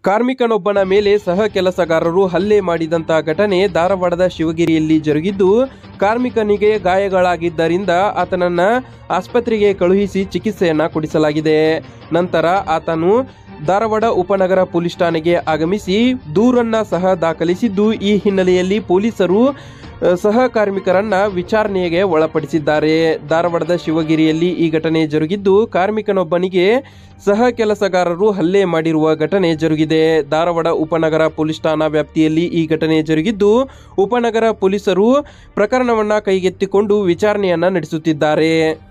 ಕಾರ್ಮಿಕನೊಬ್ಬನ ಮೇಲೆ ಸಹ ಕೆಲಸಗಾರರು ಹಲ್ಲೆ ಮಾಡಿದಂತ ಘಟನೆ ಧಾರವಾಡದ ಶಿವಗಿರಿಯಲ್ಲಿ ಜರುಗಿದ್ದು ಕಾರ್ಮಿಕನಿಗೆ ಗಾಯಗಳಾಗಿದ್ದರಿಂದ ಆತನನ್ನ ಆಸ್ಪತ್ರೆಗೆ ಕಳುಹಿಸಿ ಚಿಕಿತ್ಸೆಯನ್ನ ಕೊಡಿಸಲಾಗಿದೆ ನಂತರ ಆತನು ಧಾರವಾಡ ಉಪನಗರ ಪೊಲೀಸ್ ಠಾಣೆಗೆ ಆಗಮಿಸಿ ದೂರನ್ನ ಸಹ ದಾಖಲಿಸಿದ್ದು ಈ ಹಿನ್ನೆಲೆಯಲ್ಲಿ ಪೊಲೀಸರು ಅ, ಸಹ ಕಾರ್ಮಿಕರನ್ನ ವಿಚಾರಣೆಗೆ ಒಳಪಡಿಸಿದ್ದಾರೆ ಧಾರವಾಡದ ಶಿವಗಿರಿಯಲ್ಲಿ ಈ ಘಟನೆ ಜರುಗಿದ್ದು ಕಾರ್ಮಿಕನೊಬ್ಬನಿಗೆ ಸಹ ಕೆಲಸಗಾರರು ಹಲ್ಲೆ ಮಾಡಿರುವ ಘಟನೆ ಜರುಗಿದೆ ಧಾರವಾಡ ಉಪನಗರ ಪೊಲೀಸ್ ಠಾಣಾ ವ್ಯಾಪ್ತಿಯಲ್ಲಿ ಈ ಘಟನೆ ಜರುಗಿದ್ದು ಉಪನಗರ ಪೊಲೀಸರು ಪ್ರಕರಣವನ್ನ ಕೈಗೆತ್ತಿಕೊಂಡು ವಿಚಾರಣೆಯನ್ನ ನಡೆಸುತ್ತಿದ್ದಾರೆ